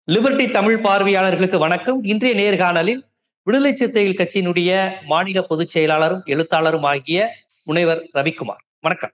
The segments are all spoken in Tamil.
லிபர்டி தமிழ் பார்வையாளர்களுக்கு வணக்கம் இன்றைய நேர்காணலில் விடுதலை சிறுத்தைகள் கட்சியினுடைய மாநில பொதுச் செயலாளரும் எழுத்தாளரும் ஆகிய முனைவர் ரவிக்குமார் வணக்கம்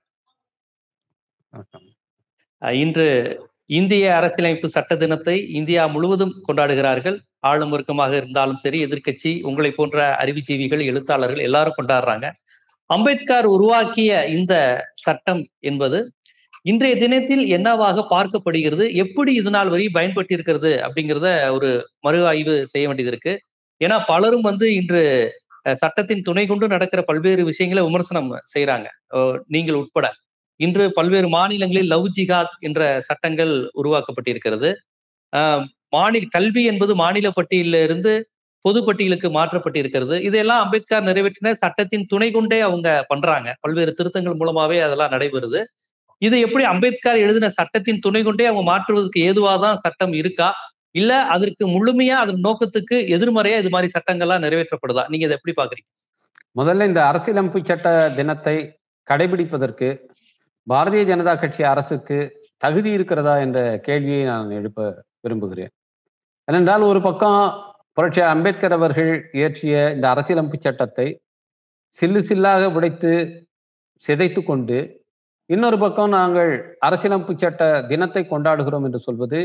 வணக்கம் அஹ் இன்று இந்திய அரசியலமைப்பு சட்ட தினத்தை இந்தியா முழுவதும் கொண்டாடுகிறார்கள் ஆளும் வர்க்கமாக இருந்தாலும் சரி எதிர்க்கட்சி உங்களை போன்ற அறிவுஜீவிகள் எழுத்தாளர்கள் எல்லாரும் கொண்டாடுறாங்க அம்பேத்கர் உருவாக்கிய இந்த சட்டம் என்பது இன்றைய தினத்தில் என்னவாக பார்க்கப்படுகிறது எப்படி இது நாள் வரை பயன்பட்டு இருக்கிறது அப்படிங்கிறத ஒரு மறு ஆய்வு செய்ய வேண்டியது இருக்கு ஏன்னா பலரும் வந்து இன்று அஹ், சட்டத்தின் துணை கொண்டு நடக்கிற பல்வேறு விஷயங்களை விமர்சனம் செய்யறாங்க நீங்கள் உட்பட இன்று பல்வேறு மாநிலங்களில் லவ் ஜிகாத் என்ற சட்டங்கள் உருவாக்கப்பட்டிருக்கிறது ஆஹ் மாநில கல்வி என்பது மாநில பட்டியலில் இருந்து பொது பட்டியலுக்கு மாற்றப்பட்டிருக்கிறது இதையெல்லாம் அம்பேத்கர் நிறைவேற்றின சட்டத்தின் துணை கொண்டே அவங்க பண்றாங்க பல்வேறு திருத்தங்கள் மூலமாவே அதெல்லாம் நடைபெறுது இது எப்படி அம்பேத்கர் எழுதின சட்டத்தின் துணை கொண்டே அவங்க மாற்றுவதற்கு ஏதுவாக தான் சட்டம் இருக்கா இல்ல அதற்கு முழுமையா அதன் நோக்கத்துக்கு எதிர்மறையா இது மாதிரி சட்டங்கள்லாம் நிறைவேற்றப்படுதா நீங்க இதை எப்படி பாக்குறீங்க முதல்ல இந்த அரசியலமைப்பு சட்ட தினத்தை கடைபிடிப்பதற்கு பாரதிய ஜனதா கட்சி அரசுக்கு தகுதி இருக்கிறதா என்ற கேள்வியை நான் எழுப்ப விரும்புகிறேன் ஏனென்றால் ஒரு பக்கம் புரட்சியார் அம்பேத்கர் அவர்கள் இயற்றிய இந்த அரசியலமைப்பு சட்டத்தை சில்லு சில்லாக உடைத்து சிதைத்து கொண்டு இன்னொரு பக்கம் நாங்கள் அரசியலமைப்பு சட்ட தினத்தை கொண்டாடுகிறோம் என்று சொல்வது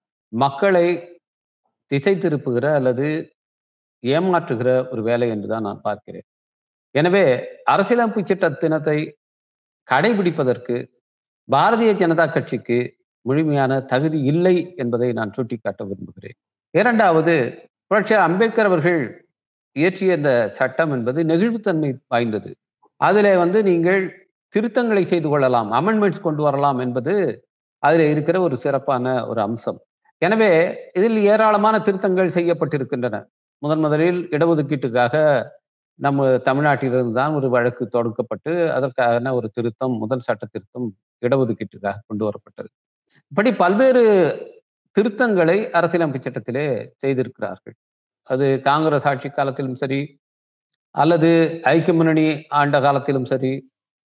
மக்களை திசை திருப்புகிற அல்லது ஏமாற்றுகிற ஒரு வேலை என்றுதான் நான் பார்க்கிறேன் எனவே அரசியலமைப்பு சட்ட தினத்தை கடைபிடிப்பதற்கு பாரதிய ஜனதா கட்சிக்கு முழுமையான தகுதி இல்லை என்பதை நான் சுட்டிக்காட்ட விரும்புகிறேன் இரண்டாவது புரட்சியார் அம்பேத்கர் அவர்கள் இயற்றிய இந்த சட்டம் என்பது நெகிழ்வுத்தன்மை வாய்ந்தது அதில் வந்து நீங்கள் திருத்தங்களை செய்து கொள்ளலாம் அமெண்ட்மெண்ட்ஸ் கொண்டு வரலாம் என்பது அதில் இருக்கிற ஒரு சிறப்பான ஒரு அம்சம் எனவே இதில் ஏராளமான திருத்தங்கள் செய்யப்பட்டிருக்கின்றன முதன் முதலில் இடஒதுக்கீட்டுக்காக நம்ம தமிழ்நாட்டிலிருந்து தான் ஒரு வழக்கு தொடுக்கப்பட்டு அதற்கான ஒரு திருத்தம் முதல் சட்ட திருத்தம் இடஒதுக்கீட்டுக்காக கொண்டு வரப்பட்டது இப்படி பல்வேறு திருத்தங்களை அரசியலமைப்பு சட்டத்திலே செய்திருக்கிறார்கள் அது காங்கிரஸ் ஆட்சி காலத்திலும் சரி அல்லது ஐக்கிய முன்னணி ஆண்ட காலத்திலும் சரி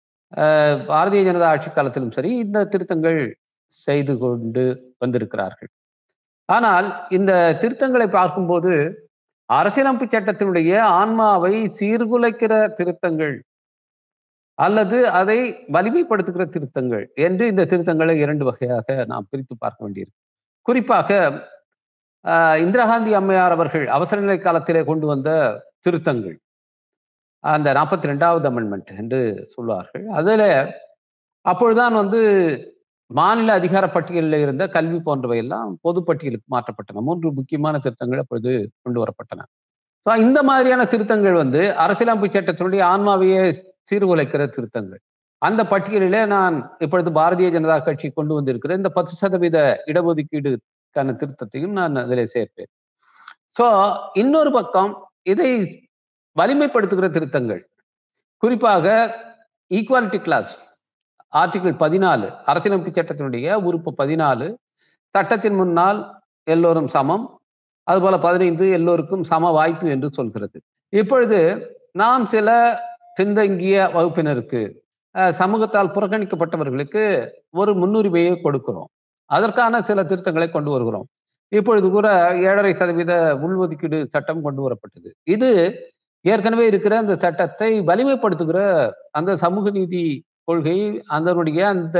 அஹ், பாரதிய ஜனதா ஆட்சி காலத்திலும் சரி இந்த திருத்தங்கள் செய்து கொண்டு வந்திருக்கிறார்கள் ஆனால் இந்த திருத்தங்களை பார்க்கும்போது அரசியலமைப்பு சட்டத்தினுடைய ஆன்மாவை சீர்குலைக்கிற திருத்தங்கள் அல்லது அதை வலிமைப்படுத்துகிற திருத்தங்கள் என்று இந்த திருத்தங்களை இரண்டு வகையாக நாம் பிரித்து பார்க்க வேண்டியிருக்கு குறிப்பாக ஆஹ், இந்திரா காந்தி அம்மையார் அவர்கள் அவசர நிலை காலத்திலே கொண்டு வந்த திருத்தங்கள் அந்த நாற்பத்தி ரெண்டாவது அமெண்ட்மெண்ட் என்று சொல்வார்கள் அதுல அப்பொழுதுதான் வந்து மாநில அதிகார பட்டியலில் இருந்த கல்வி போன்றவை எல்லாம் பொது பட்டியலுக்கு மாற்றப்பட்டன மூன்று முக்கியமான திருத்தங்கள் அப்பொழுது கொண்டு வரப்பட்டன ஸோ இந்த மாதிரியான திருத்தங்கள் வந்து அரசியலமைப்பு சட்டத்தினுடைய ஆன்மாவையே சீர்குலைக்கிற திருத்தங்கள் அந்த பட்டியலிலே நான் இப்பொழுது பாரதிய ஜனதா கட்சி கொண்டு வந்திருக்கிற இந்த பத்து சதவீத இடஒதுக்கீடுக்கான திருத்தத்தையும் நான் அதில் சேர்ப்பேன் ஸோ இன்னொரு பக்கம் இதை வலிமைப்படுத்துகிற திருத்தங்கள் குறிப்பாக ஈக்குவாலிட்டி கிளாஸ் ஆர்டிகிள் பதினாலு அரசியலமைப்பு சட்டத்தினுடைய உறுப்பு பதினாலு சட்டத்தின் முன்னால் எல்லோரும் சமம் அதுபோல பதினைந்து எல்லோருக்கும் சம வாய்ப்பு என்று சொல்கிறது இப்பொழுது நாம் சில பின்தங்கிய வகுப்பினருக்கு அஹ், சமூகத்தால் புறக்கணிக்கப்பட்டவர்களுக்கு ஒரு முன்னுரிமையை கொடுக்கிறோம் அதற்கான சில திருத்தங்களை கொண்டு வருகிறோம் இப்பொழுது கூட ஏழரை சதவீத உள்ஒதுக்கீடு சட்டம் கொண்டு வரப்பட்டது இது ஏற்கனவே இருக்கிற அந்த சட்டத்தை வலிமைப்படுத்துகிற அந்த சமூக நீதி கொள்கை அதனுடைய அந்த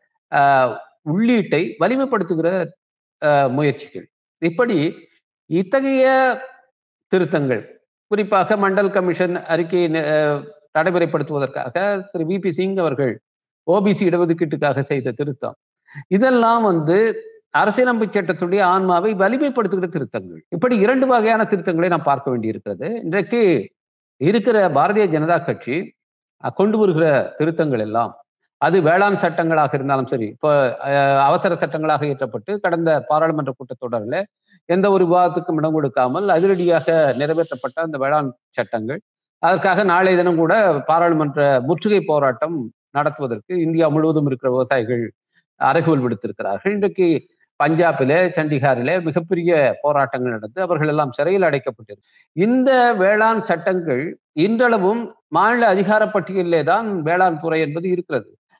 ஆஹ், உள்ளீட்டை வலிமைப்படுத்துகிற ஆஹ், முயற்சிகள் இப்படி இத்தகைய திருத்தங்கள் குறிப்பாக மண்டல் கமிஷன் அறிக்கையை ந- ஆஹ், நடைமுறைப்படுத்துவதற்காக திரு வி பி சிங் அவர்கள் ஓபிசி இடஒதுக்கீட்டுக்காக செய்த திருத்தம் இதெல்லாம் வந்து அரசியலமைப்பு சட்டத்துடைய ஆன்மாவை வலிமைப்படுத்துகிற திருத்தங்கள் இப்படி இரண்டு வகையான திருத்தங்களை நாம் பார்க்க வேண்டியிருக்கிறது இன்றைக்கு இருக்கிற பாரதிய ஜனதா கட்சி அஹ், கொண்டு வருகிற திருத்தங்கள் எல்லாம் அது வேளாண் சட்டங்களாக இருந்தாலும் சரி இப்போ அஹ், அவசர சட்டங்களாக இயற்றப்பட்டு கடந்த பாராளுமன்ற கூட்டத்தொடரில் எந்த ஒரு விவாதத்துக்கும் இடம் கொடுக்காமல் அதிரடியாக நிறைவேற்றப்பட்ட அந்த வேளாண் சட்டங்கள் அதற்காக நாளைய தினம் கூட பாராளுமன்ற முற்றுகை போராட்டம் நடத்துவதற்கு இந்தியா முழுவதும் இருக்கிற விவசாயிகள் அறைகூவல் விடுத்திருக்கிறார்கள் இன்றைக்கு பஞ்சாபிலே சண்டிகாரிலே மிகப்பெரிய போராட்டங்கள் நடந்து அவர்கள் எல்லாம் சிறையில் அடைக்கப்பட்டிரு இந்த வேளாண் சட்டங்கள் இன்றளவும் மாநில அதிகார பட்டியலிலே தான் வேளாண் துறை என்பது இருக்கிறது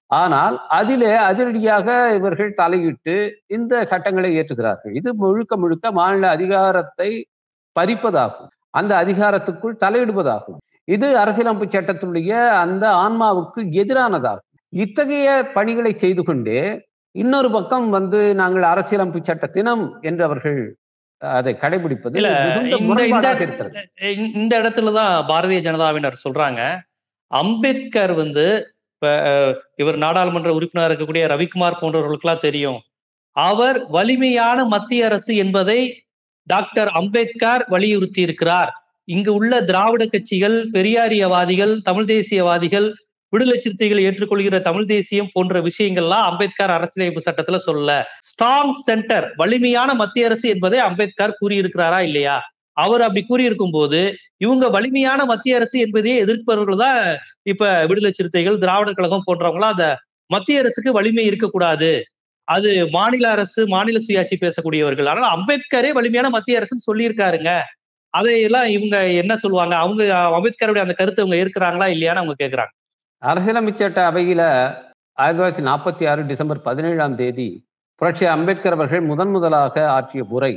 ஆனால் அதிலே அதிரடியாக இவர்கள் தலையிட்டு இந்த சட்டங்களை ஏற்றுகிறார்கள் இது முழுக்க முழுக்க மாநில அதிகாரத்தை பறிப்பதாகும் அந்த அதிகாரத்துக்குள் தலையிடுவதாகும் இது அரசியலமைப்பு சட்டத்தினுடைய அந்த ஆன்மாவுக்கு எதிரானதாகும் இத்தகைய பணிகளை செய்து கொண்டே இன்னொரு பக்கம் வந்து நாங்கள் அரசியலமைப்பு சட்ட தினம் என்று அவர்கள் அதை கடைபிடிப்பது இல்ல, மிகுந்த இந்த- முரண்பாடாக இந்த- இருக்கிறது இந்த- இந்த இடத்துலதான் பாரதிய ஜனதாவினர் சொல்றாங்க அம்பேத்கர் வந்து இப்ப அஹ், இவர் நாடாளுமன்ற உறுப்பினராக இருக்கக்கூடிய ரவிக்குமார் போன்றவர்களுக்கெல்லாம் தெரியும் அவர் வலிமையான மத்திய அரசு என்பதை டாக்டர் அம்பேத்கர் வலியுறுத்தி இருக்கிறார் இங்கு உள்ள திராவிட கட்சிகள் பெரியாரியவாதிகள் தமிழ் தேசியவாதிகள் விடுதலை சிறுத்தைகள் ஏற்றுக்கொள்கிற தமிழ் தேசியம் போன்ற விஷயங்கள்லாம் அம்பேத்கர் அரசியலமைப்பு சட்டத்துல சொல்லல ஸ்ட்ராங் சென்டர் வலிமையான மத்திய அரசு என்பதை அம்பேத்கர் கூறியிருக்கிறாரா இல்லையா அவர் அப்படி கூறியிருக்கும் போது இவங்க வலிமையான மத்திய அரசு என்பதையே எதிர்ப்பவர்கள் தான் இப்ப விடுதலை சிறுத்தைகள் திராவிடர் கழகம் போன்றவங்களாம் அந்த மத்திய அரசுக்கு வலிமை இருக்கக்கூடாது அது மாநில அரசு மாநில சுயாட்சி பேசக்கூடியவர்கள் ஆனால் அம்பேத்கரே வலிமையான மத்திய அரசுன்னு சொல்லியிருக்காருங்க அதையெல்லாம் இவங்க என்ன சொல்லுவாங்க அவங்க அம்பேத்கருடைய அந்த கருத்தை அவங்க ஏற்கிறாங்களா இல்லையான்னு அவங்க கேக்குறாங்க அரசியலமைப்பு சட்ட அவையில ஆயிரத்தி தொள்ளாயிரத்தி நாற்பத்தி ஆறு டிசம்பர் பதினேழாம் தேதி புரட்சி அம்பேத்கர் அவர்கள் முதன் முதலாக ஆற்றிய உரை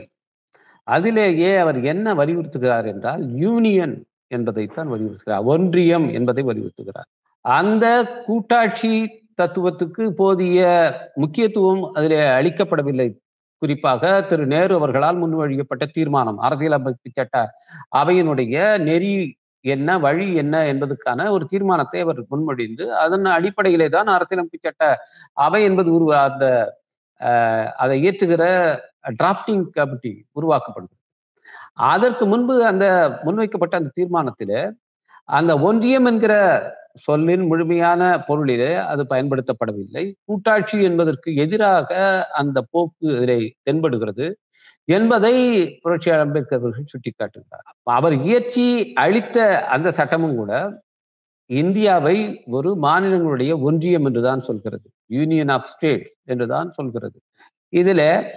அதிலேயே அவர் என்ன வலியுறுத்துகிறார் என்றால் யூனியன் என்பதைத்தான் வலியுறுத்துகிறார் ஒன்றியம் என்பதை வலியுறுத்துகிறார் அந்த கூட்டாட்சி தத்துவத்துக்கு போதிய முக்கியத்துவம் அதிலே அளிக்கப்படவில்லை குறிப்பாக திரு நேரு அவர்களால் முன்மொழியப்பட்ட தீர்மானம் அரசியலமைப்பு சட்ட அவையினுடைய நெறி என்ன வழி என்ன என்பதற்கான ஒரு தீர்மானத்தை அவர் முன்மொழிந்து அதன் அடிப்படையிலே தான் அரசியலமைப்பு சட்ட அவை என்பது உருவா அந்த அஹ், அதை இயற்றுகிற டிராப்டிங் கமிட்டி உருவாக்கப்படுது அதற்கு முன்பு அந்த முன்வைக்கப்பட்ட அந்த தீர்மானத்திலே அந்த ஒன்றியம் என்கிற சொல்லின் முழுமையான பொருளிலே அது பயன்படுத்தப்படவில்லை கூட்டாட்சி என்பதற்கு எதிராக அந்த போக்கு இதிலே தென்படுகிறது என்பதை புரட்சியாளர் அம்பேத்கர் அவர்கள் சுட்டிக்காட்டுகிறார் அவர் இயற்றி அளித்த அந்த சட்டமும் கூட இந்தியாவை ஒரு மாநிலங்களுடைய ஒன்றியம் என்றுதான் சொல்கிறது யூனியன் ஆஃப் ஸ்டேட்ஸ் என்றுதான் சொல்கிறது இதுல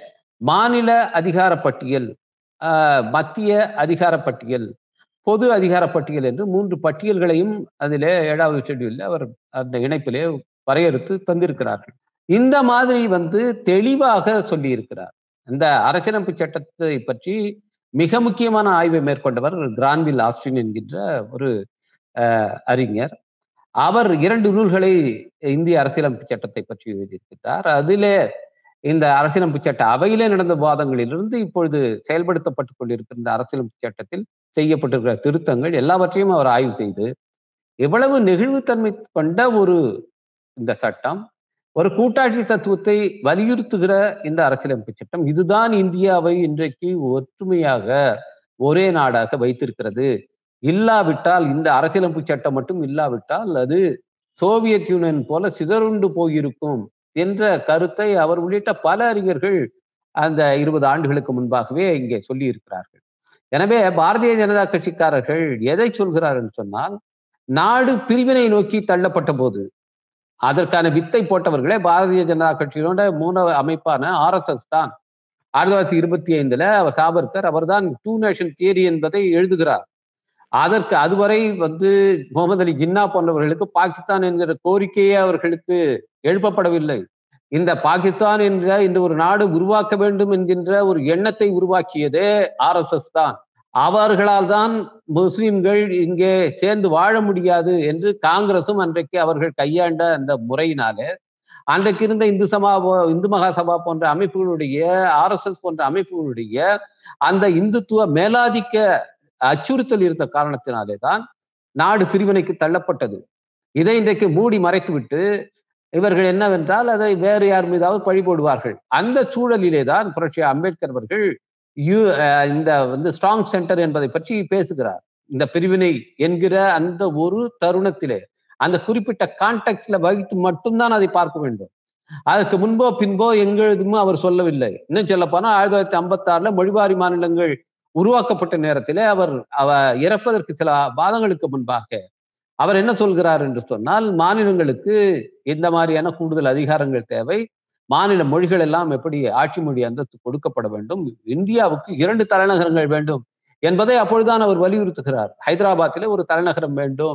மாநில அதிகார பட்டியல் ஆஹ், மத்திய அதிகார பட்டியல் பொது அதிகார பட்டியல் என்று மூன்று பட்டியல்களையும் அதிலே ஏழாவது ஷெட்யூல்ல அவர் அந்த இணைப்பிலே வரையறுத்து தந்திருக்கிறார்கள் இந்த மாதிரி வந்து தெளிவாக சொல்லியிருக்கிறார் இந்த அரசியலமைப்பு சட்டத்தை பற்றி மிக முக்கியமான ஆய்வை மேற்கொண்டவர் கிரான்வில் ஆஸ்டின் என்கின்ற ஒரு அஹ், அறிஞர் அவர் இரண்டு நூல்களை இந்திய அரசியலமைப்பு சட்டத்தை பற்றி எழுதியிருக்கிறார் அதிலே இந்த அரசியலமைப்பு சட்ட அவையிலே நடந்த வாதங்களிலிருந்து இப்பொழுது செயல்படுத்தப்பட்டு கொண்டிருக்கிற இந்த அரசியலமைப்பு சட்டத்தில் செய்யப்பட்டிருக்கிற திருத்தங்கள் எல்லாவற்றையும் அவர் ஆய்வு செய்து எவ்வளவு நெகிழ்வுத்தன்மை கொண்ட ஒரு இந்த சட்டம் ஒரு கூட்டாட்சி தத்துவத்தை வலியுறுத்துகிற இந்த அரசியலமைப்பு சட்டம் இதுதான் இந்தியாவை இன்றைக்கு ஒற்றுமையாக ஒரே நாடாக வைத்திருக்கிறது இல்லாவிட்டால் இந்த அரசியலமைப்பு சட்டம் மட்டும் இல்லாவிட்டால் அது சோவியத் யூனியன் போல சிதறுண்டு போயிருக்கும் என்ற கருத்தை அவர் உள்ளிட்ட பல அறிஞர்கள் அந்த இருபது ஆண்டுகளுக்கு முன்பாகவே இங்கே சொல்லி இருக்கிறார்கள் எனவே பாரதிய ஜனதா கட்சிக்காரர்கள் எதை சொல்கிறார் என்று சொன்னால் நாடு பிரிவினை நோக்கி தள்ளப்பட்ட போது அதற்கான வித்தை போட்டவர்களே பாரதிய ஜனதா கட்சியோட மூல அமைப்பான ஆர்எஸ்எஸ் தான் ஆயிரத்தி தொள்ளாயிரத்தி இருபத்தி ஐந்துல அவர் சாவர்கர் அவர்தான் டூ நேஷன் தியரி என்பதை எழுதுகிறார் அதற்கு அதுவரை வந்து முகமது அலி ஜின்னா போன்றவர்களுக்கு பாகிஸ்தான் என்கிற கோரிக்கையே அவர்களுக்கு எழுப்பப்படவில்லை இந்த பாகிஸ்தான் என்ற இந்த ஒரு நாடு உருவாக்க வேண்டும் என்கின்ற ஒரு எண்ணத்தை உருவாக்கியதே ஆர்எஸ்எஸ் தான் அவர்களால் தான் முஸ்லிம்கள் இங்கே சேர்ந்து வாழ முடியாது என்று காங்கிரசும் அன்றைக்கு அவர்கள் கையாண்ட அந்த முறையினாலே அன்றைக்கு இருந்த இந்து சமா இந்து மகாசபா போன்ற அமைப்புகளுடைய ஆர்எஸ்எஸ் போன்ற அமைப்புகளுடைய அந்த இந்துத்துவ மேலாதிக்க அச்சுறுத்தல் இருந்த காரணத்தினாலே தான் நாடு பிரிவினைக்கு தள்ளப்பட்டது இதை இன்றைக்கு மூடி மறைத்துவிட்டு இவர்கள் என்னவென்றால் அதை வேறு யார் மீதாவது பழி போடுவார்கள் அந்த சூழலிலே தான் புரட்சி அம்பேத்கர் அவர்கள் யூ அஹ் இந்த வந்து ஸ்ட்ராங் சென்டர் என்பதை பற்றி பேசுகிறார் இந்த பிரிவினை என்கிற அந்த ஒரு தருணத்திலே அந்த குறிப்பிட்ட கான்டெக்ட்ல வைத்து மட்டும்தான் அதை பார்க்க வேண்டும் அதற்கு முன்போ பின்போ எங்கெழுதுமோ அவர் சொல்லவில்லை இன்னும் சொல்ல போனா ஆயிரத்தி தொள்ளாயிரத்தி ஐம்பத்தி ஆறுல மொழிவாரி மாநிலங்கள் உருவாக்கப்பட்ட நேரத்திலே அவர் அவ இறப்பதற்கு சில மாதங்களுக்கு முன்பாக அவர் என்ன சொல்கிறார் என்று சொன்னால் மாநிலங்களுக்கு இந்த மாதிரியான கூடுதல் அதிகாரங்கள் தேவை மாநில மொழிகள் எல்லாம் எப்படி ஆட்சி மொழி அந்தஸ்து கொடுக்கப்பட வேண்டும் இந்தியாவுக்கு இரண்டு தலைநகரங்கள் வேண்டும் என்பதை அப்பொழுதுதான் அவர் வலியுறுத்துகிறார் ஹைதராபாத்திலே ஒரு தலைநகரம் வேண்டும்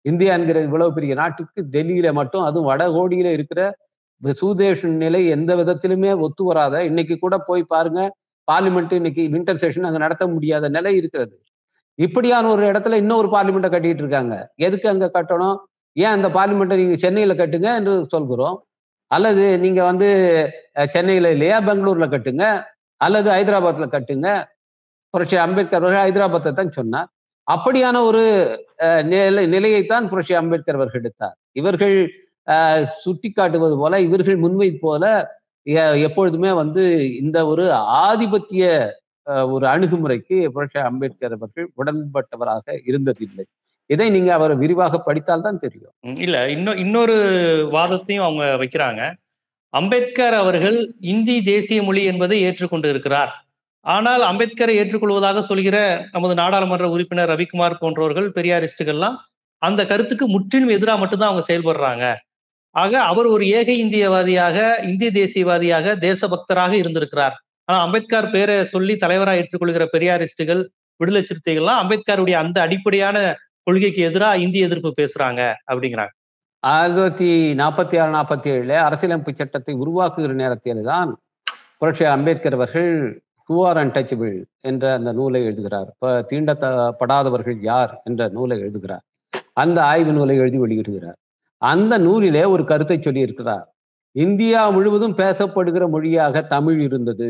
இந்தியா என்கிற இவ்வளவு பெரிய நாட்டுக்கு டெல்லியில மட்டும் அதுவும் வடகோடியில இருக்கிற சூதேஷன் நிலை எந்த விதத்திலுமே ஒத்து வராத இன்னைக்கு கூட போய் பாருங்க பார்லிமெண்ட் இன்னைக்கு வின்டர் செஷன் அங்க நடத்த முடியாத நிலை இருக்கிறது இப்படியான ஒரு இடத்துல இன்னொரு பார்லிமெண்ட்டை கட்டிட்டு இருக்காங்க எதுக்கு அங்க கட்டணும் ஏன் அந்த பார்லிமெண்ட்டை நீங்க சென்னையில கட்டுங்க என்று சொல்கிறோம் அல்லது நீங்க வந்து அஹ், சென்னையில இல்லையா பெங்களூர்ல கட்டுங்க அல்லது ஹைதராபாத்ல கட்டுங்க புரட்சி அம்பேத்கர் அவர்கள் ஹைதராபாத்தை தான் சொன்னார் அப்படியான ஒரு அஹ், நிலை நிலையைத்தான் புரட்சி அம்பேத்கர் அவர்கள் எடுத்தார் இவர்கள் அஹ், சுட்டிக்காட்டுவது போல இவர்கள் முன்வை போல எ- எப்பொழுதுமே வந்து இந்த ஒரு ஆதிபத்திய அஹ், ஒரு அணுகுமுறைக்கு புரட்சி அம்பேத்கர் அவர்கள் உடன்பட்டவராக இருந்ததில்லை இதை நீங்க அவர் விரிவாக படித்தால் தான் தெரியும் ம், இல்ல இன்னும் இன்னொரு வாதத்தையும் அவங்க வைக்கிறாங்க அம்பேத்கர் அவர்கள் இந்தி தேசிய மொழி என்பதை ஏற்றுக்கொண்டு இருக்கிறார் ஆனால் அம்பேத்கரை ஏற்றுக்கொள்வதாக சொல்கிற நமது நாடாளுமன்ற உறுப்பினர் ரவிக்குமார் போன்றவர்கள் பெரியாரிஸ்டுகள்லாம் அந்த கருத்துக்கு முற்றிலும் எதிராக மட்டும்தான் அவங்க செயல்படுறாங்க ஆக அவர் ஒரு ஏக இந்தியவாதியாக இந்திய தேசியவாதியாக தேசபக்தராக இருந்திருக்கிறார் ஆனா அம்பேத்கர் பேரை சொல்லி தலைவராக ஏற்றுக்கொள்கிற பெரியாரிஸ்டுகள் விடுதலை சிறுத்தைகள்லாம் அம்பேத்கருடைய அந்த அடிப்படையான கொள்கைக்கு எதிராக இந்திய எதிர்ப்பு பேசுறாங்க அப்படிங்கிறாங்க ஆயிரத்தி தொள்ளாயிரத்தி நாற்பத்தி ஆறு நாற்பத்தி ஏழுல அரசியலமைப்பு சட்டத்தை உருவாக்குகிற நேரத்தில் தான் புரட்சி அம்பேத்கர் அவர்கள் ஹூ ஆர் அன்டச்சபிள் என்ற அந்த நூலை எழுதுகிறார் இப்ப தீண்டப்படாதவர்கள் யார் என்ற நூலை எழுதுகிறார் அந்த ஆய்வு நூலை எழுதி வெளியிடுகிறார் அந்த நூலிலே ஒரு கருத்தை சொல்லியிருக்கிறார் இந்தியா முழுவதும் பேசப்படுகிற மொழியாக தமிழ் இருந்தது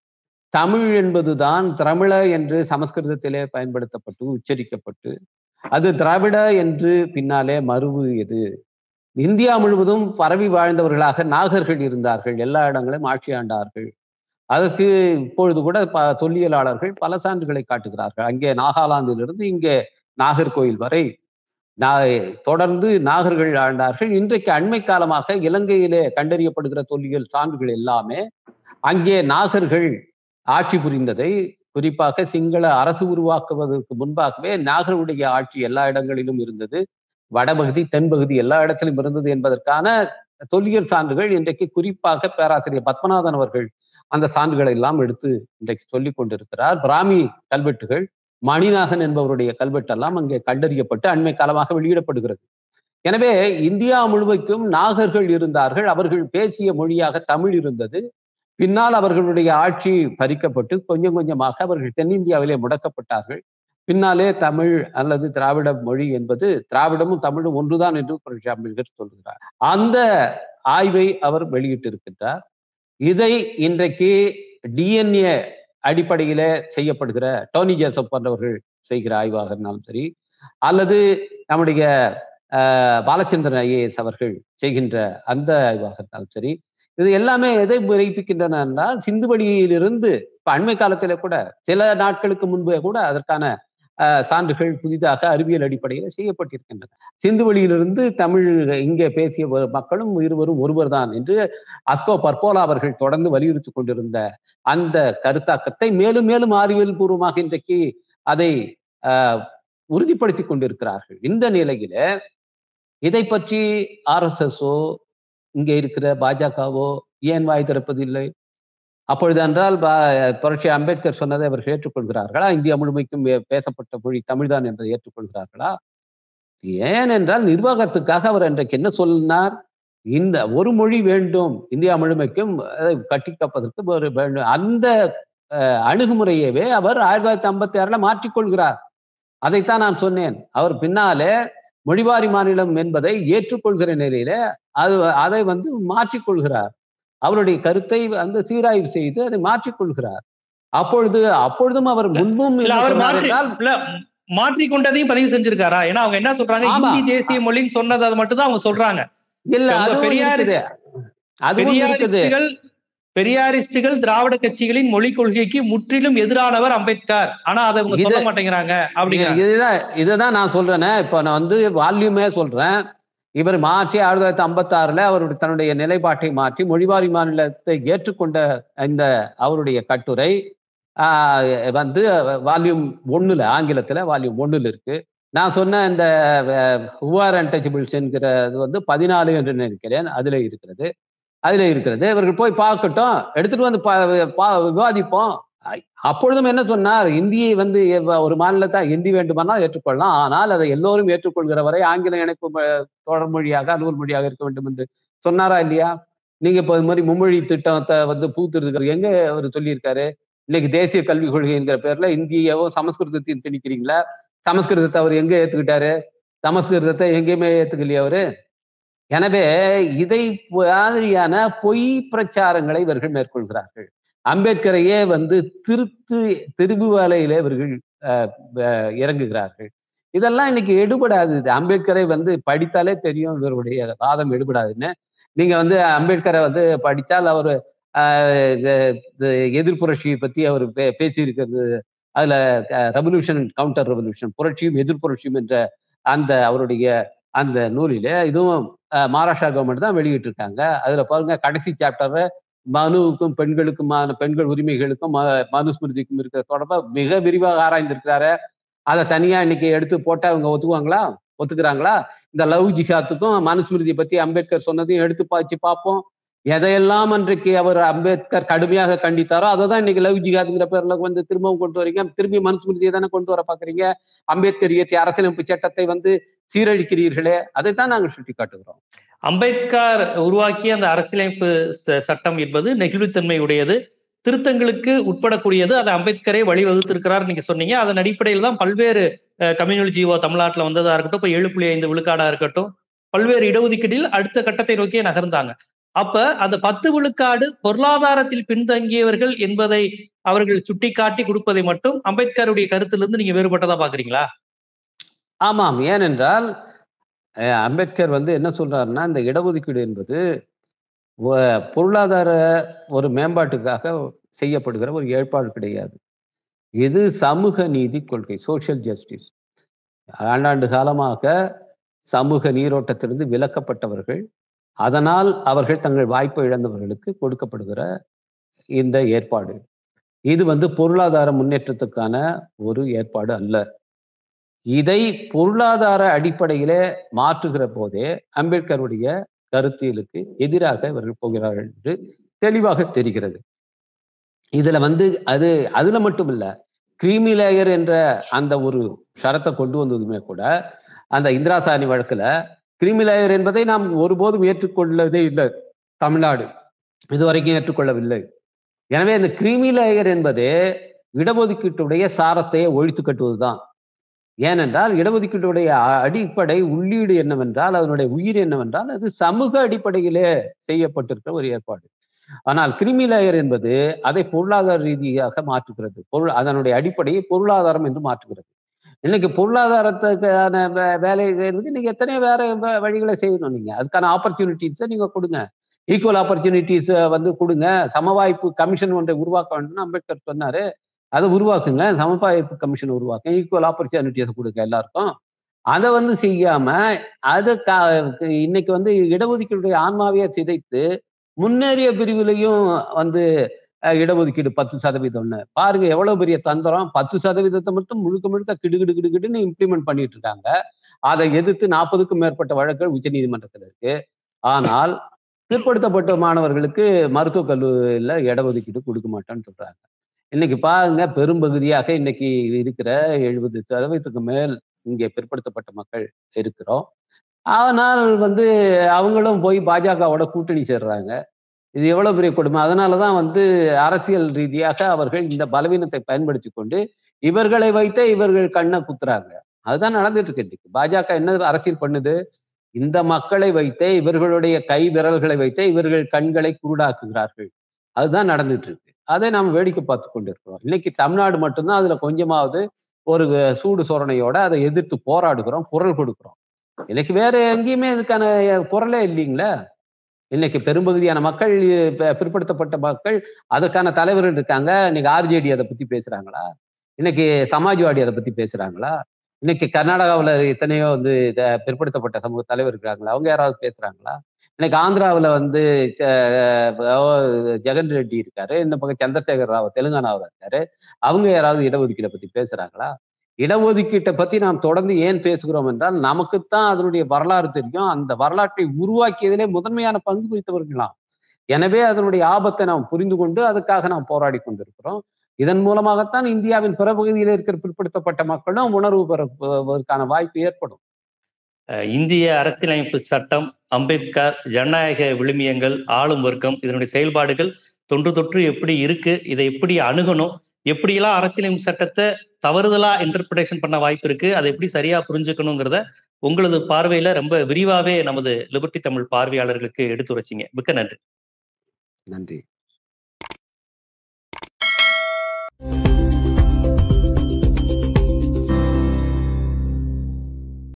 தமிழ் என்பதுதான் திரமிழ என்று சமஸ்கிருதத்திலே பயன்படுத்தப்பட்டு உச்சரிக்கப்பட்டு அது திராவிட என்று பின்னாலே மறுவியது இந்தியா முழுவதும் பரவி வாழ்ந்தவர்களாக நாகர்கள் இருந்தார்கள் எல்லா இடங்களும் ஆட்சி ஆண்டார்கள் அதற்கு இப்பொழுது கூட ப தொல்லியலாளர்கள் பல சான்றுகளை காட்டுகிறார்கள் அங்கே நாகாலாந்திலிருந்து இங்கே நாகர்கோயில் வரை நா- தொடர்ந்து நாகர்கள் ஆண்டார்கள் இன்றைக்கு அண்மை காலமாக இலங்கையிலே கண்டறியப்படுகிற தொல்லியல் சான்றுகள் எல்லாமே அங்கே நாகர்கள் ஆட்சி புரிந்ததை குறிப்பாக சிங்கள அரசு உருவாக்குவதற்கு முன்பாகவே நாகருடைய ஆட்சி எல்லா இடங்களிலும் இருந்தது வடபகுதி தென்பகுதி எல்லா இடத்திலும் இருந்தது என்பதற்கான தொல்லியல் சான்றுகள் இன்றைக்கு குறிப்பாக பேராசிரியர் பத்மநாதன் அவர்கள் அந்த சான்றுகளை எல்லாம் எடுத்து இன்றைக்கு சொல்லிக் கொண்டிருக்கிறார் பிராமி கல்வெட்டுகள் மணிநாதன் என்பவருடைய கல்வெட்டெல்லாம் அங்கே கண்டறியப்பட்டு அண்மை காலமாக வெளியிடப்படுகிறது எனவே இந்தியா முழுமைக்கும் நாகர்கள் இருந்தார்கள் அவர்கள் பேசிய மொழியாக தமிழ் இருந்தது பின்னால் அவர்களுடைய ஆட்சி பறிக்கப்பட்டு கொஞ்சம் கொஞ்சமாக அவர்கள் தென்னிந்தியாவிலே முடக்கப்பட்டார்கள் பின்னாலே தமிழ் அல்லது திராவிட மொழி என்பது திராவிடமும் தமிழும் ஒன்றுதான் என்று புரட்சி அம்பேத்கர் சொல்கிறார் அந்த ஆய்வை அவர் வெளியிட்டிருக்கின்றார் இதை இன்றைக்கு டிஎன்ஏ அடிப்படையில செய்யப்படுகிற டோனி ஜோசப் போன்றவர்கள் செய்கிற ஆய்வாக இருந்தாலும் சரி அல்லது நம்முடைய அஹ், பாலச்சந்திரன் ஐஏஎஸ் அவர்கள் செய்கின்ற அந்த ஆய்வாக இருந்தாலும் சரி இது எல்லாமே எதை விரைப்பிக்கின்றன என்றால் சிந்துவெளியிலிருந்து இப்ப அண்மை காலத்திலே கூட சில நாட்களுக்கு முன்பே கூட அதற்கான அஹ், சான்றுகள் புதிதாக அறிவியல் அடிப்படையில் செய்யப்பட்டிருக்கின்றன சிந்துவெளியிலிருந்து தமிழ் இங்கே பேசிய ஒரு மக்களும் இருவரும் ஒருவர்தான் என்று அஸ்கோ பர்போலா அவர்கள் தொடர்ந்து வலியுறுத்தி கொண்டிருந்த அந்த கருத்தாக்கத்தை மேலும் மேலும் அறிவியல் பூர்வமாக இன்றைக்கு அதை ஆஹ், உறுதிப்படுத்தி கொண்டிருக்கிறார்கள் இந்த நிலையில இதை பற்றி ஆர்எஸ்எஸ்ஓ இங்கே இருக்கிற பாஜகவோ ஏன் வாய் திறப்பதில்லை அப்பொழுது என்றால் பா- புரட்சி அம்பேத்கர் சொன்னதை அவர்கள் ஏற்றுக்கொள்கிறார்களா இந்தியா முழுமைக்கும் வே- பேசப்பட்ட மொழி தமிழ்தான் என்பதை ஏற்றுக்கொள்கிறார்களா ஏனென்றால் நிர்வாகத்துக்காக அவர் அன்றைக்கு என்ன சொன்னார் இந்த ஒரு மொழி வேண்டும் இந்தியா முழுமைக்கும் அதை கட்டிக்கப்பதற்கு ஒரு வேண்டும் அந்த அஹ், அணுகுமுறையவே அவர் ஆயிரத்தி தொள்ளாயிரத்தி ஐம்பத்தி ஆறுல மாற்றிக்கொள்கிறார் அதைத்தான் நான் சொன்னேன் அவர் பின்னாலே மொழிவாரி மாநிலம் என்பதை ஏற்றுக்கொள்கிற நிலையில அது அதை வந்து மாற்றிக்கொள்கிறார் அவருடைய கருத்தை வந்து சீராய்வு செய்து அதை மாற்றிக்கொள்கிறார் அப்பொழுது அப்பொழுதும் அவர் முன்பும் இல்ல என்ன அவர் சொன்னார் மாற்றி என்றால் இல்ல மாற்றிக்கொண்டதையும் பதிவு செஞ்சிருக்காரா ஏன்னா அவங்க என்ன சொல்றாங்க ஆமா. இந்தி தேசிய மொழின்னு சொன்னது அது மட்டும் தான் அவங்க சொல்றாங்க இல்ல உங்க அதுவும் பெரியார் இருக்குது அதுவும் இருக்குது பெரியாரிஸ்டுகள் பெரியாரிஸ்டுகள் திராவிட கட்சிகளின் மொழி கொள்கைக்கு முற்றிலும் எதிரானவர் அம்பேத்கர் ஆனா அதை அவங்க சொல்ல இது- மாட்டேங்கிறாங்க அப்படிங்கிறாங்க இதுதான் இதுதான் நான் சொல்றேனே இப்ப நான் வந்து வால்யூமே சொல்றேன் இவர் மாற்றி ஆயிரத்தி தொள்ளாயிரத்தி ஐம்பத்தி ஆறுல அவருடைய தன்னுடைய நிலைப்பாட்டை மாற்றி மொழிவாரி மாநிலத்தை ஏற்றுக்கொண்ட இந்த அவருடைய கட்டுரை ஆஹ், வந்து வால்யூம் ஒண்ணுல ஆங்கிலத்துல வால்யூம் ஒண்ணுல இருக்கு நான் சொன்ன இந்த ஹுவார் அன்டச்சபிள்ஸ் என்கிறது வந்து பதினாலு என்று நினைக்கிறேன் அதுல இருக்கிறது அதுல இருக்கிறது இவர்கள் போய் பார்க்கட்டும் எடுத்துட்டு வந்து பா- பா- விவாதிப்போம் அ- அப்பொழுதும் என்ன சொன்னார் இந்தியை வந்து எவ்வ- ஒரு மாநிலத்தை இந்தி வேண்டுமானால் ஏற்றுக்கொள்ளலாம் ஆனால் அதை எல்லோரும் ஏற்றுக்கொள்கிற வரை ஆங்கில இணைப்பு ம- தொடர் மொழியாக அலுவல் மொழியாக இருக்க வேண்டும் என்று சொன்னாரா இல்லையா நீங்க இப்போ இது மாதிரி மும்மொழி திட்டத்தை வந்து பூத்திருக்கிற எங்க அவர் சொல்லியிருக்காரு இன்னைக்கு தேசிய கல்விக் கொள்கை என்கிற பேர்ல இந்தியாவும் சமஸ்கிருதத்தையும் திணிக்கிறீங்களா சமஸ்கிருதத்தை அவர் எங்க ஏத்துக்கிட்டாரு சமஸ்கிருதத்தை எங்கேயுமே ஏத்துக்கலையா அவரு எனவே இதை மாதிரியான பொய் பிரச்சாரங்களை இவர்கள் மேற்கொள்கிறார்கள் அம்பேத்கரையே வந்து திருத்து திருப்பு வேலையிலே இவர்கள் அஹ், அஹ், இறங்குகிறார்கள் இதெல்லாம் இன்னைக்கு எடுபடாது இது அம்பேத்கரை வந்து படித்தாலே தெரியும் இவருடைய வாதம் எடுபடாதுன்னு நீங்க வந்து அம்பேத்கரை வந்து படித்தால் அவர் எதிர் புரட்சியை பத்தி அவர் பே- பேசியிருக்கிறது அதுல ரெவல்யூஷன் கவுண்டர் ரெவல்யூஷன் புரட்சியும் எதிர் புரட்சியும் என்ற அந்த அவருடைய அந்த நூலிலே இதுவும் அஹ், மகாராஷ்டிரா கவர்மெண்ட் தான் வெளியிட்டிருக்காங்க அதுல பாருங்க கடைசி சாப்டர் மனுவுக்கும் பெண்களுக்குமான பெண்கள் உரிமைகளுக்கும் ம- மனுஸ்மிருதிக்கும் இருக்கிற தொடர்பா மிக விரிவாக ஆராய்ந்திருக்கிறாரு அதை தனியா இன்னைக்கு எடுத்து போட்டா அவங்க ஒத்துக்குவாங்களா ஒத்துக்கிறாங்களா இந்த லவ் ஜிஹாத்துக்கும் மனுஸ்மிருதியை பத்தி அம்பேத்கர் சொன்னதையும் எடுத்து பாய்ச்சி பார்ப்போம் எதையெல்லாம் அன்றைக்கு அவர் அம்பேத்கர் கடுமையாக கண்டித்தாரோ அதை தான் இன்னைக்கு லவ் ஜிஹாத்ங்கிற பேர்ல வந்து திரும்பவும் கொண்டு வரீங்க திரும்பி மனுஸ்மிருதியை தானே கொண்டு வர பாக்குறீங்க அம்பேத்கர் இயற்றிய அரசியலமைப்பு சட்டத்தை வந்து சீரழிக்கிறீர்களே அதைத்தான் நாங்கள் சுட்டி காட்டுகிறோம் அம்பேத்கர் உருவாக்கிய அந்த அரசியலமைப்பு ச- சட்டம் என்பது நெகிழ்வுத்தன்மை உடையது திருத்தங்களுக்கு உட்படக்கூடியது அதை அம்பேத்கரே வழிவகுத்திருக்கிறார் நீங்க சொன்னீங்க அதன் அடிப்படையில் தான் பல்வேறு கம்யூனல் ஜீவோ தமிழ்நாட்டுல வந்ததா இருக்கட்டும் இப்ப ஏழு புள்ளி ஐந்து விழுக்காடா இருக்கட்டும் பல்வேறு இடஒதுக்கீட்டில் அடுத்த கட்டத்தை நோக்கியே நகர்ந்தாங்க அப்ப அந்த பத்து விழுக்காடு பொருளாதாரத்தில் பின்தங்கியவர்கள் என்பதை அவர்கள் சுட்டிக்காட்டி கொடுப்பதை மட்டும் அம்பேத்கருடைய கருத்திலிருந்து நீங்க வேறுபட்டதா பாக்குறீங்களா ஆமாம் ஏனென்றால் அஹ், அம்பேத்கர் வந்து என்ன சொல்றாருன்னா இந்த இடஒதுக்கீடு என்பது ஒ- பொருளாதார ஒரு மேம்பாட்டுக்காக செய்யப்படுகிற ஒரு ஏற்பாடு கிடையாது இது சமூக நீதி கொள்கை சோஷியல் ஜஸ்டிஸ் ஆண்டாண்டு காலமாக சமூக நீரோட்டத்திலிருந்து விலக்கப்பட்டவர்கள் அதனால் அவர்கள் தங்கள் வாய்ப்பை இழந்தவர்களுக்கு கொடுக்கப்படுகிற இந்த ஏற்பாடு இது வந்து பொருளாதார முன்னேற்றத்துக்கான ஒரு ஏற்பாடு அல்ல இதை பொருளாதார அடிப்படையிலே மாற்றுகிற போதே அம்பேத்கருடைய கருத்தியலுக்கு எதிராக இவர்கள் போகிறார்கள் என்று தெளிவாக தெரிகிறது இதுல வந்து அது அதுல மட்டும் இல்ல கிரீமி லேயர் என்ற அந்த ஒரு ஷரத்தை கொண்டு வந்ததுமே கூட அந்த இந்திராசாணி வழக்குல கிரீமி லேயர் என்பதை நாம் ஒருபோதும் ஏற்றுக்கொள்ளதே இல்லை தமிழ்நாடு இதுவரைக்கும் ஏற்றுக்கொள்ளவில்லை எனவே இந்த கிரீமி லேயர் என்பதே இடஒதுக்கீட்டுடைய சாரத்தை ஒழித்து கட்டுவதுதான் ஏனென்றால் இடஒதுக்கீட்டுடைய அ- அடிப்படை உள்ளீடு என்னவென்றால் அதனுடைய உயிர் என்னவென்றால் அது சமூக அடிப்படையிலே செய்யப்பட்டிருக்கிற ஒரு ஏற்பாடு ஆனால் கிருமி லேயர் என்பது அதை பொருளாதார ரீதியாக மாற்றுகிறது பொருள் அதனுடைய அடிப்படையை பொருளாதாரம் என்று மாற்றுகிறது இன்னைக்கு பொருளாதாரத்துக்கான வே- வேலை செய்யறதுக்கு நீங்க எத்தனையோ வேற வ- வழிகளை செய்யணும் நீங்க அதுக்கான ஆப்பர்ச்சுனிட்டிஸை நீங்க கொடுங்க ஈக்குவல் ஆப்பர்ச்சுனிட்டிஸ் வந்து கொடுங்க சமவாய்ப்பு கமிஷன் ஒன்றை உருவாக்க வேண்டும்னு அம்பேத்கர் சொன்னாரு அதை உருவாக்குங்க சமவாய்ப்பு கமிஷன் உருவாக்குங்க ஈக்குவல் ஆப்பர்ச்சுனிட்டிஸ் கொடுங்க எல்லாருக்கும் அதை வந்து செய்யாம அது கா- இன்னைக்கு வந்து இடஒதுக்கீடுடைய ஆன்மாவையே சிதைத்து முன்னேறிய பிரிவுலையும் வந்து அஹ், இடஒதுக்கீடு பத்து சதவீதம்னு பாருங்க எவ்வளவு பெரிய தந்திரம் பத்து சதவீதத்தை மட்டும் முழுக்க முழுக்க கிடுகிடு கிடுகிடுன்னு இம்ப்ளிமெண்ட் பண்ணிட்டு இருக்காங்க அதை எதிர்த்து நாற்பதுக்கும் மேற்பட்ட வழக்குகள் உச்சநீதிமன்றத்தில் இருக்கு ஆனால் பிற்படுத்தப்பட்ட மாணவர்களுக்கு மருத்துவக் கல்லூரியில் இடஒதுக்கீடு கொடுக்க மாட்டேன்னு சொல்றாங்க இன்னைக்கு பாருங்க பெரும்பகுதியாக இன்னைக்கு இருக்கிற எழுபது சதவீதத்துக்கு மேல் இங்கே பிற்படுத்தப்பட்ட மக்கள் இருக்கிறோம் ஆனால் வந்து அவங்களும் போய் பாஜகவோட கூட்டணி சேர்றாங்க இது எவ்வளவு பெரிய கொடுமை அதனாலதான் வந்து அரசியல் ரீதியாக அவர்கள் இந்த பலவீனத்தை பயன்படுத்தி கொண்டு இவர்களை வைத்தே இவர்கள் கண்ணை குத்துறாங்க அதுதான் நடந்துட்டு இருக்கு இன்னைக்கு பாஜக என்ன அரசியல் பண்ணுது இந்த மக்களை வைத்தே இவர்களுடைய கை விரல்களை வைத்தே இவர்கள் கண்களை குருடாக்குகிறார்கள் அதுதான் நடந்துட்டு இருக்கு அதை நாம் வேடிக்கை பார்த்து கொண்டிருக்கிறோம் இன்னைக்கு தமிழ்நாடு மட்டும்தான் அதுல கொஞ்சமாவது ஒரு சூடு சோரணையோட அதை எதிர்த்து போராடுகிறோம் குரல் கொடுக்கிறோம் இன்னைக்கு வேற எங்கேயுமே இதுக்கான குரலே இல்லைங்களே இன்னைக்கு பெரும்பகுதியான மக்கள் ப- பிற்படுத்தப்பட்ட மக்கள் அதற்கான தலைவர்கள் இருக்காங்க இன்னைக்கு ஆர்ஜேடி அதை பத்தி பேசுறாங்களா இன்னைக்கு சமாஜ்வாடி அதை பத்தி பேசுறாங்களா இன்னைக்கு கர்நாடகாவுல எத்தனையோ வந்து இத பிற்படுத்தப்பட்ட சமூக தலைவர் இருக்காங்களா அவங்க யாராவது பேசுறாங்களா இன்னைக்கு ஆந்திராவுல வந்து ச- ஓ, ஜெகன் ரெட்டி இருக்காரு இந்த பக்கம் சந்திரசேகர் ராவ் தெலுங்கானாவில் இருக்காரு அவங்க யாராவது இடஒதுக்கீடை பத்தி பேசுறாங்களா இடஒதுக்கீட்டை பத்தி நாம் தொடர்ந்து ஏன் பேசுகிறோம் என்றால் நமக்குத்தான் அதனுடைய வரலாறு தெரியும் அந்த வரலாற்றை உருவாக்கியதிலே முதன்மையான பங்கு வகித்தவர்களாம் எனவே அதனுடைய ஆபத்தை நாம் புரிந்து கொண்டு அதுக்காக நாம் போராடி கொண்டிருக்கிறோம் இதன் மூலமாகத்தான் இந்தியாவின் பிற பகுதியில் இருக்கிற பிற்படுத்தப்பட்ட மக்களும் உணர்வு பெறுவதற்கான வாய்ப்பு ஏற்படும் இந்திய அரசியலமைப்பு சட்டம் அம்பேத்கர் ஜனநாயக விழுமியங்கள் ஆளும் வர்க்கம் இதனுடைய செயல்பாடுகள் தொன்று தொற்று எப்படி இருக்கு இதை எப்படி அணுகணும் எப்படியெல்லாம் அரசியலமைப்பு சட்டத்தை தவறுதலா இன்டர்பிரேஷன் பண்ண வாய்ப்பு இருக்கு அதை எப்படி சரியா புரிஞ்சுக்கணுங்கிறத உங்களது பார்வையில ரொம்ப விரிவாவே நமது லிபர்டி தமிழ் பார்வையாளர்களுக்கு எடுத்து வச்சிங்க மிக்க நன்றி நன்றி